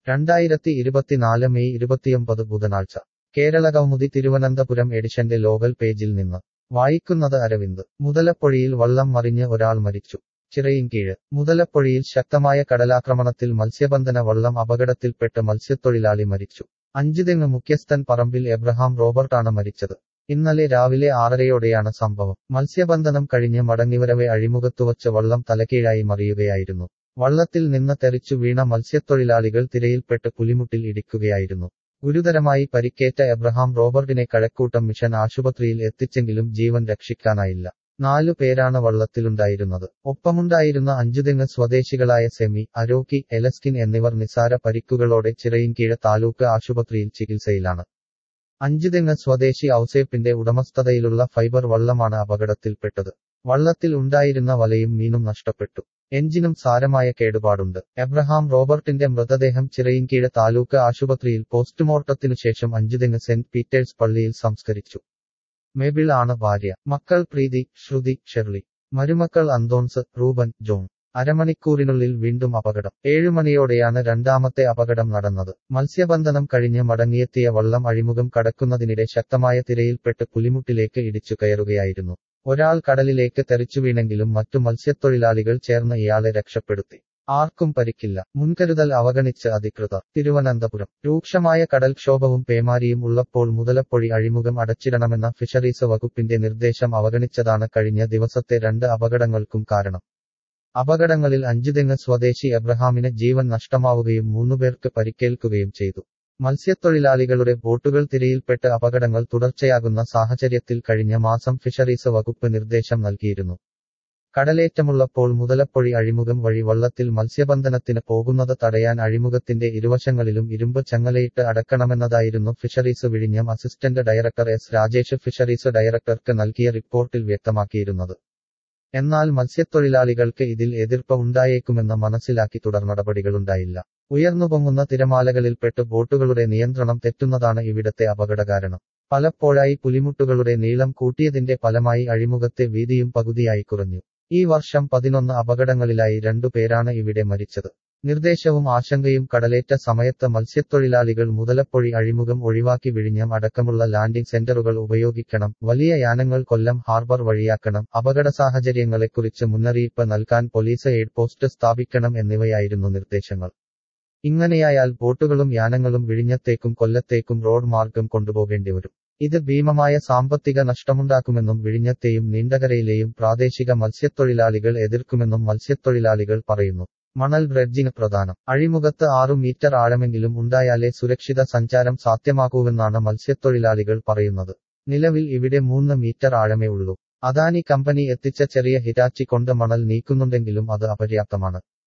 രണ്ടായിരത്തി ഇരുപത്തിനാല് മെയ് ഇരുപത്തിയൊമ്പത് ബുധനാഴ്ച കേരളകൗമുദി തിരുവനന്തപുരം എഡിഷന്റെ ലോകൽ പേജിൽ നിന്ന് വായിക്കുന്നത് അരവിന്ദ് മുതലപ്പൊഴിയിൽ വള്ളം മറിഞ്ഞ് ഒരാൾ മരിച്ചു ചിറയിൻകീഴ് മുതലപ്പൊഴിയിൽ ശക്തമായ കടലാക്രമണത്തിൽ മത്സ്യബന്ധന വള്ളം അപകടത്തിൽപ്പെട്ട് മത്സ്യത്തൊഴിലാളി മരിച്ചു അഞ്ചുതെങ്ങ് മുഖ്യസ്ഥൻ പറമ്പിൽ എബ്രഹാം റോബർട്ടാണ് മരിച്ചത് ഇന്നലെ രാവിലെ ആറരയോടെയാണ് സംഭവം മത്സ്യബന്ധനം കഴിഞ്ഞ് മടങ്ങിവരവെ അഴിമുഖത്തുവച്ച് വള്ളം തലകീഴായി മറിയുകയായിരുന്നു വള്ളത്തിൽ നിന്ന് തെറിച്ചു വീണ മത്സ്യത്തൊഴിലാളികൾ തിരയിൽപ്പെട്ട് പുലിമുട്ടിൽ ഇടിക്കുകയായിരുന്നു ഗുരുതരമായി പരിക്കേറ്റ എബ്രഹാം റോബർട്ടിനെ കഴക്കൂട്ടം മിഷൻ ആശുപത്രിയിൽ എത്തിച്ചെങ്കിലും ജീവൻ രക്ഷിക്കാനായില്ല നാലു പേരാണ് വള്ളത്തിലുണ്ടായിരുന്നത് ഒപ്പമുണ്ടായിരുന്ന അഞ്ചുതെങ്ങ് സ്വദേശികളായ സെമി അരോക്കി എലസ്കിൻ എന്നിവർ നിസാര പരിക്കുകളോടെ ചിറയിൻകീഴ് താലൂക്ക് ആശുപത്രിയിൽ ചികിത്സയിലാണ് അഞ്ചുതെങ്ങ് സ്വദേശി ഔസേപ്പിന്റെ ഉടമസ്ഥതയിലുള്ള ഫൈബർ വള്ളമാണ് അപകടത്തിൽപ്പെട്ടത് വള്ളത്തിൽ ഉണ്ടായിരുന്ന വലയും മീനും നഷ്ടപ്പെട്ടു എഞ്ചിനും സാരമായ കേടുപാടുണ്ട് എബ്രഹാം റോബർട്ടിന്റെ മൃതദേഹം ചിറയിൻകീഴ് താലൂക്ക് ആശുപത്രിയിൽ പോസ്റ്റ്മോർട്ടത്തിനു ശേഷം അഞ്ചുതെങ്ങ് സെന്റ് പീറ്റേഴ്സ് പള്ളിയിൽ സംസ്കരിച്ചു മെബിൾ ആണ് ഭാര്യ മക്കൾ പ്രീതി ശ്രുതി ഷെർലി മരുമക്കൾ അന്തോൺസ് റൂബൻ ജോൺ അരമണിക്കൂറിനുള്ളിൽ വീണ്ടും അപകടം ഏഴുമണിയോടെയാണ് രണ്ടാമത്തെ അപകടം നടന്നത് മത്സ്യബന്ധനം കഴിഞ്ഞ് മടങ്ങിയെത്തിയ വള്ളം അഴിമുഖം കടക്കുന്നതിനിടെ ശക്തമായ തിരയിൽപ്പെട്ട് പുലിമുട്ടിലേക്ക് ഇടിച്ചു കയറുകയായിരുന്നു ഒരാൾ കടലിലേക്ക് തെറിച്ചുവീണെങ്കിലും മറ്റു മത്സ്യത്തൊഴിലാളികൾ ചേർന്ന് ഇയാളെ രക്ഷപ്പെടുത്തി ആർക്കും പരിക്കില്ല മുൻകരുതൽ അവഗണിച്ച് അധികൃതർ തിരുവനന്തപുരം രൂക്ഷമായ കടൽക്ഷോഭവും പേമാരിയും ഉള്ളപ്പോൾ മുതലപ്പൊഴി അഴിമുഖം അടച്ചിടണമെന്ന ഫിഷറീസ് വകുപ്പിന്റെ നിർദ്ദേശം അവഗണിച്ചതാണ് കഴിഞ്ഞ ദിവസത്തെ രണ്ട് അപകടങ്ങൾക്കും കാരണം അപകടങ്ങളിൽ അഞ്ചുതെങ്ങ് സ്വദേശി എബ്രഹാമിന് ജീവൻ നഷ്ടമാവുകയും മൂന്നുപേർക്ക് പരിക്കേൽക്കുകയും ചെയ്തു മത്സ്യത്തൊഴിലാളികളുടെ ബോട്ടുകൾ തിരയിൽപ്പെട്ട് അപകടങ്ങൾ തുടർച്ചയാകുന്ന സാഹചര്യത്തിൽ കഴിഞ്ഞ മാസം ഫിഷറീസ് വകുപ്പ് നിർദ്ദേശം നൽകിയിരുന്നു കടലേറ്റമുള്ളപ്പോൾ മുതലപ്പൊഴി അഴിമുഖം വഴി വള്ളത്തിൽ മത്സ്യബന്ധനത്തിന് പോകുന്നത് തടയാൻ അഴിമുഖത്തിന്റെ ഇരുവശങ്ങളിലും ഇരുമ്പ് ചങ്ങലയിട്ട് അടക്കണമെന്നതായിരുന്നു ഫിഷറീസ് വിഴിഞ്ഞം assistant director S Rajesh fisheries ഡയറക്ടർക്ക് നൽകിയ റിപ്പോർട്ടിൽ വ്യക്തമാക്കിയിരുന്നത് എന്നാൽ മത്സ്യത്തൊഴിലാളികൾക്ക് ഇതിൽ എതിർപ്പ് ഉണ്ടായേക്കുമെന്ന് മനസ്സിലാക്കി തുടർ നടപടികളുണ്ടായില്ല ഉയർന്നുപൊങ്ങുന്ന തിരമാലകളിൽപ്പെട്ട് ബോട്ടുകളുടെ നിയന്ത്രണം തെറ്റുന്നതാണ് ഇവിടത്തെ അപകടകാരണം പലപ്പോഴായി പുലിമുട്ടുകളുടെ നീളം കൂട്ടിയതിന്റെ ഫലമായി അഴിമുഖത്തെ വീതിയും പകുതിയായി കുറഞ്ഞു ഈ വർഷം പതിനൊന്ന് അപകടങ്ങളിലായി രണ്ടു പേരാണ് ഇവിടെ മരിച്ചത് നിർദ്ദേശവും ആശങ്കയും കടലേറ്റ സമയത്ത് മത്സ്യത്തൊഴിലാളികൾ മുതലപ്പൊഴി അഴിമുഖം ഒഴിവാക്കി വിഴിഞ്ഞം അടക്കമുള്ള ലാൻഡിംഗ് സെന്ററുകൾ ഉപയോഗിക്കണം വലിയ യാനങ്ങൾ കൊല്ലം ഹാർബർ വഴിയാക്കണം അപകട സാഹചര്യങ്ങളെക്കുറിച്ച് മുന്നറിയിപ്പ് നൽകാൻ പോലീസ് എയ്ഡ് പോസ്റ്റ് സ്ഥാപിക്കണം എന്നിവയായിരുന്നു നിർദ്ദേശങ്ങൾ ഇങ്ങനെയായാൽ ബോട്ടുകളും യാനങ്ങളും വിഴിഞ്ഞത്തേക്കും കൊല്ലത്തേക്കും റോഡ് മാർഗം കൊണ്ടുപോകേണ്ടിവരും ഇത് ഭീമമായ സാമ്പത്തിക നഷ്ടമുണ്ടാക്കുമെന്നും വിഴിഞ്ഞത്തെയും നീണ്ടകരയിലെയും പ്രാദേശിക മത്സ്യത്തൊഴിലാളികൾ എതിർക്കുമെന്നും മത്സ്യത്തൊഴിലാളികൾ പറയുന്നു മണൽ ബ്രെഡ്ജിന് പ്രധാനം അഴിമുഖത്ത് ആറു മീറ്റർ ആഴമെങ്കിലും ഉണ്ടായാലേ സുരക്ഷിത സഞ്ചാരം സാധ്യമാകൂവെന്നാണ് മത്സ്യത്തൊഴിലാളികൾ പറയുന്നത് നിലവിൽ ഇവിടെ മൂന്ന് മീറ്റർ ആഴമേ ഉള്ളൂ അദാനി കമ്പനി എത്തിച്ച ചെറിയ ഹിറ്റാച്ചി കൊണ്ട് മണൽ നീക്കുന്നുണ്ടെങ്കിലും അത് അപര്യാപ്തമാണ്